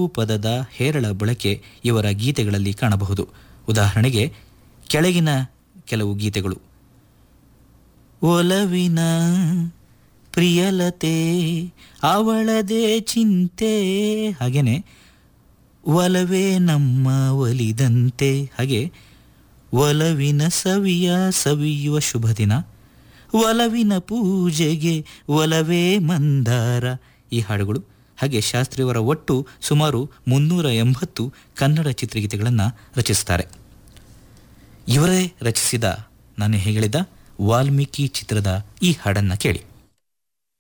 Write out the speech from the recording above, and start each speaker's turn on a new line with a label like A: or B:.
A: ಪದದ ಹೇರಳ ಬಳಕೆ ಇವರ ಗೀತೆಗಳಲ್ಲಿ ಕಾಣಬಹುದು ಉದಾಹರಣೆಗೆ ಕೆಳಗಿನ ಕೆಲವು ಗೀತೆಗಳು ಒಲವಿನ ಪ್ರಿಯಲತೆ ಅವಳದೇ ಚಿಂತೆ ಹಾಗೇನೆ ಒಲವೇ ನಮ್ಮ ಒಲಿದಂತೆ ಹಾಗೆ ಒಲವಿನ ಸವಿಯ ಸವಿಯುವ ಶುಭ ದಿನ ಒಲವಿನ ಪೂಜೆಗೆ ಒಲವೇ ಮಂದಾರ ಈ ಹಾಡುಗಳು ಹಾಗೆ ಶಾಸ್ತ್ರಿಯವರ ಒಟ್ಟು ಸುಮಾರು ಮುನ್ನೂರ ಎಂಬತ್ತು ಕನ್ನಡ ಚಿತ್ರಗೀತೆಗಳನ್ನು ರಚಿಸುತ್ತಾರೆ ಇವರೇ ರಚಿಸಿದ ನಾನು ಹೇಳಿದ ವಾಲ್ಮೀಕಿ ಚಿತ್ರದ ಈ ಹಾಡನ್ನು ಕೇಳಿ